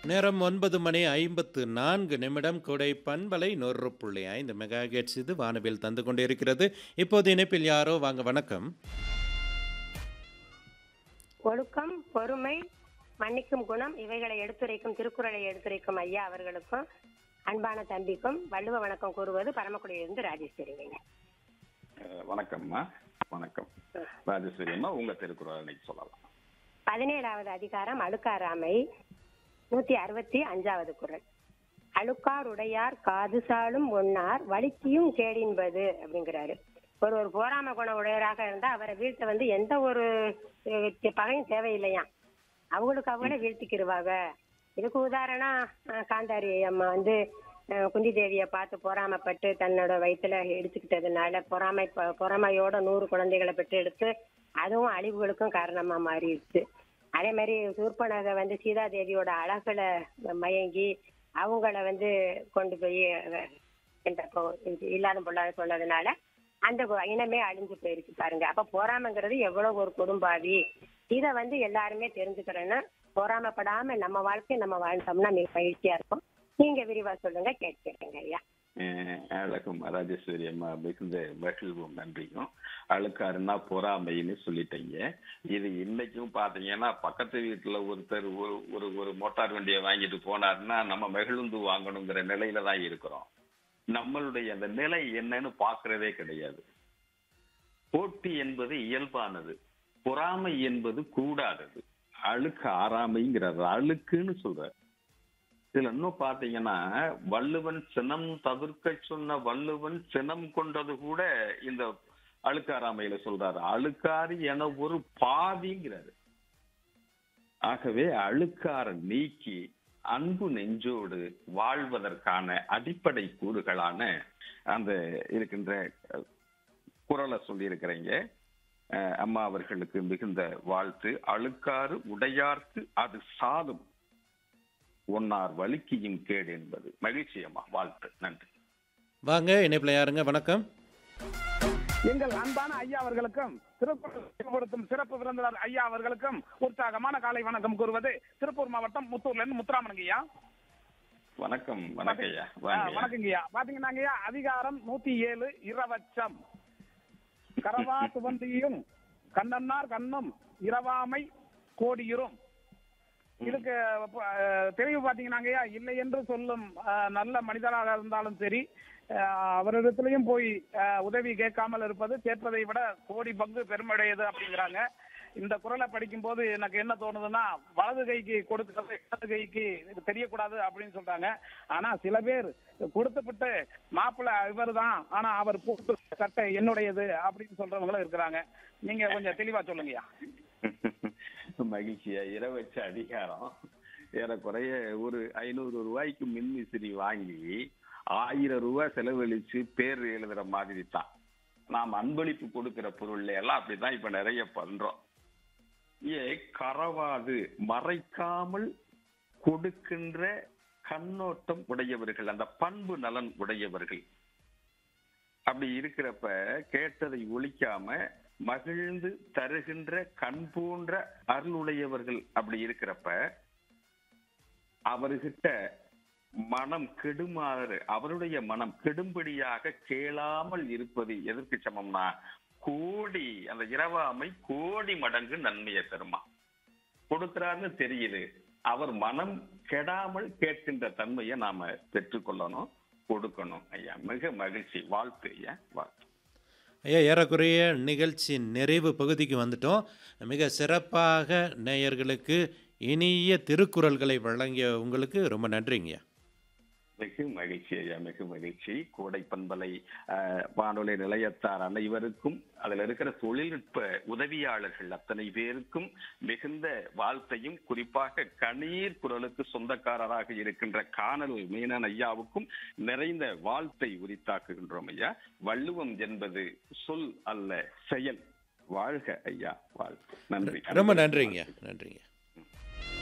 நேரம் ஒன்பது மணி ஐம்பத்து நான்கு நிமிடம் கொடை பண்பலை நூறு புள்ளி ஐந்து மெகா ஹெர்ட்ஸ் இது வானவில் தந்து கொண்டிருக்கிறது இப்போது இணைப்பில் யாரோ வாங்க வணக்கம் ஒழுக்கம் பொறுமை மன்னிக்கும் குணம் இவைகளை எடுத்துரைக்கும் திருக்குறளை எடுத்துரைக்கும் ஐயா அவர்களுக்கும் அன்பான தம்பிக்கும் வள்ளுவ வணக்கம் கூறுவது பரமக்குடியிலிருந்து ராஜேஸ்வரிங்க அஹ் வணக்கம்மா வணக்கம் ராஜேஸ்வரி அம்மா உங்க திருக்குறள் இன்னைக்கு சொல்லலாம் பதினேழாவது அதிகாரம் அழுக்காராமை நூத்தி அறுபத்தி அஞ்சாவது குறள் அழுக்கார் உடையார் காது சாலும் ஒன்னார் வலிச்சியும் கேடின்பது அப்படிங்கிறாரு ஒரு ஒரு போராம குண உடையராக இருந்தா அவரை வீழ்த்த வந்து எந்த ஒரு அஹ், பகையும் தேவையில்லையாம் அவங்களுக்கு அவங்களே வீழ்த்திக்கிருவாங்க இதுக்கு உதாரணம் அஹ், காந்தாரி அம்மா வந்து அஹ், குந்தி தேவியை பார்த்து பொறாமைப்பட்டு தன்னோட வயித்துல எடுத்துக்கிட்டதுனால பொறாமை ப- பொறாமையோட நூறு குழந்தைகளை பெற்று எடுத்து அதுவும் அழிவுகளுக்கும் காரணமா மாறிடுச்சு அதே மாதிரி சூர்பனக வந்து சீதாதேவியோட அழகுல மயங்கி அவங்கள வந்து கொண்டு போய் அஹ், இந்த பொ- இது இல்லாத பொல்லாத சொன்னதுனால அந்த கு- இனமே அழிஞ்சு போயிருச்சு பாருங்க அப்ப பொறாமைங்கிறது எவ்வளவு ஒரு கொடும்பாவி இத வந்து எல்லாருமே தெரிஞ்சுக்கிறேன்னு பொறாமைப்படாம நம்ம வாழ்க்கையை நம்ம வாழ்ந்தோம்னா மிக மகிழ்ச்சியா இருக்கும் நீங்க விரிவா சொல்லுங்க கேட்கிறேங்க ஐயா அஹ் அழகும் ராஜேஸ்வரி அம்மா மிகுந்த மகிழ்வும் நன்றியும் அழுக்காருன்னா பொறாமைன்னு சொல்லிட்டீங்க இது இன்னைக்கும் பாத்தீங்கன்னா பக்கத்து வீட்டுல ஒருத்தர் ஒரு ஒரு ஒரு மோட்டார் வண்டியை வாங்கிட்டு போனாருன்னா நம்ம மகிழ்ந்து வாங்கணுங்கிற நிலையில தான் இருக்கிறோம் நம்மளுடைய அந்த நிலை என்னன்னு பாக்குறதே கிடையாது போட்டி என்பது இயல்பானது பொறாமை என்பது கூடாதது அழுக்கு ஆறாமைங்கிறது அழுக்குன்னு சொல்ற இதுல இன்னும் பாத்தீங்கன்னா வள்ளுவன் சினம் தவிர்க்க சொன்ன வள்ளுவன் சினம் கொண்டது கூட இந்த அழுக்காராமையில சொல்றாரு அழுக்காறு என ஒரு பாவிங்கிறாரு ஆகவே அழுக்கார நீக்கி அன்பு நெஞ்சோடு வாழ்வதற்கான அடிப்படை கூறுகளான அந்த இருக்கின்ற அஹ், குறளை சொல்லியிருக்கிறீங்க அஹ், அம்மா அவர்களுக்கு மிகுந்த வாழ்த்து அழுக்காறு உடையார்க்கு அது சாதும் ஒன்னார் வலிக்கியும் கேடு என்பது மகிழ்ச்சி அம்மா வாழ்த்து நன்றி வாங்க இணைப்பில் யாருங்க வணக்கம் எங்கள் அன்பான ஐயா அவர்களுக்கும் திருக்குறள் செயல்படுத்தும் சிறப்பு விருந்தினர் ஐயா அவர்களுக்கும் உற்சாகமான காலை வணக்கம் கூறுவது திருப்பூர் மாவட்டம் முத்தூர்ல இருந்து முத்துராமனுங்க ஐயா வணக்கம் வணக்கம் ஐயா ஆ, வாங்க ஐயா. வணக்கங்க ஐயா பாத்தீங்கன்னாங்க ஐயா அதிகாரம் நூத்தி ஏழு இரவச்சம் கரவா சுவந்தியும் கண்ணன்னார் கண்ணும் இரவாமை கோடியுறும் இதுக்கு அஹ், தெளிவு பாத்தீங்கன்னாங்க ஐயா இல்லை என்று சொல்லும் அஹ், நல்ல மனிதராக இருந்தாலும் சரி அஹ், அவரிடத்திலையும் போய் அஹ், உதவி கேட்காமல் இருப்பது கேட்பதை விட கோடி பங்கு பெருமையுடையது அப்படிங்கிறாங்க இந்த குரலை படிக்கும் போது எனக்கு என்ன தோணுதுன்னா வலது கைக்கு கொடுக்கிறது இடது கைக்கு இது தெரியக்கூடாது அப்படின்னு சொல்றாங்க ஆனா சில பேர் கொடுத்துவிட்டு மாப்பிள்ளை இவர் தான் ஆனா அவர் போட்டு சட்டை என்னுடையது அப்படின்னு சொல்றவங்களும் இருக்கிறாங்க நீங்க கொஞ்சம் தெளிவா சொல்லுங்கய்யா மகிழ்ச்சியா இரவச்ச அதிகாரம் ஏறக்குறைய ஒரு ஐநூறு ரூபாய்க்கு மின்விசிறி வாங்கி ஆயிரம் ரூபாய் செலவழிச்சு பேர் எழுதுற மாதிரி தான் நாம் அன்பளிப்பு கொடுக்கிற பொருள்ல எல்லாம் அப்படிதான் இப்ப நிறைய பண்றோம் ஏ கரவாது மறைக்காமல் கொடுக்கின்ற கண்ணோட்டம் உடையவர்கள் அந்த பண்பு நலன் உடையவர்கள் அப்படி இருக்கிறப்ப கேட்டதை ஒழிக்காம மகிழ்ந்து தருகின்ற கண் போன்ற அருளுடையவர்கள் அப்படி இருக்கிறப்ப அவர்கிட்ட மனம் கெடுமாறு அவருடைய மனம் கெடும்படியாக கேளாமல் இருப்பது எதற்கு சமம்னா கோடி அந்த இரவாமை கோடி மடங்கு நன்மையை தருமா கொடுக்கிறாருன்னு தெரியுது அவர் மனம் கெடாமல் கேட்கின்ற தன்மையை நாம பெற்றுக்கொள்ளணும் கொடுக்கணும் ஐயா மிக மகிழ்ச்சி வாழ்த்து ஐயா வாழ்த்து ஐயா ஏறக்குறைய நிகழ்ச்சி நிறைவு பகுதிக்கு வந்துட்டோம் மிக சிறப்பாக நேயர்களுக்கு இனிய திருக்குறள்களை வழங்கிய உங்களுக்கு ரொம்ப நன்றிங்கய்யா மிக மகிழ்ச்சி ஐயா மிக மகிழ்ச்சி கோடை பண்பலை அஹ், வானொலி நிலையத்தார் அனைவருக்கும் அதுல இருக்கிற தொழில்நுட்ப உதவியாளர்கள் அத்தனை பேருக்கும் மிகுந்த வாழ்த்தையும் குறிப்பாக கணீர் குரலுக்கு சொந்தக்காரராக இருக்கின்ற காணல் மீனன் ஐயாவுக்கும் நிறைந்த வாழ்த்தை உரித்தாக்குகின்றோம் ஐயா வள்ளுவம் என்பது சொல் அல்ல செயல் வாழ்க ஐயா வாழ்த்து நன்றி ரொம்ப நன்றிங்கய்யா நன்றிங்க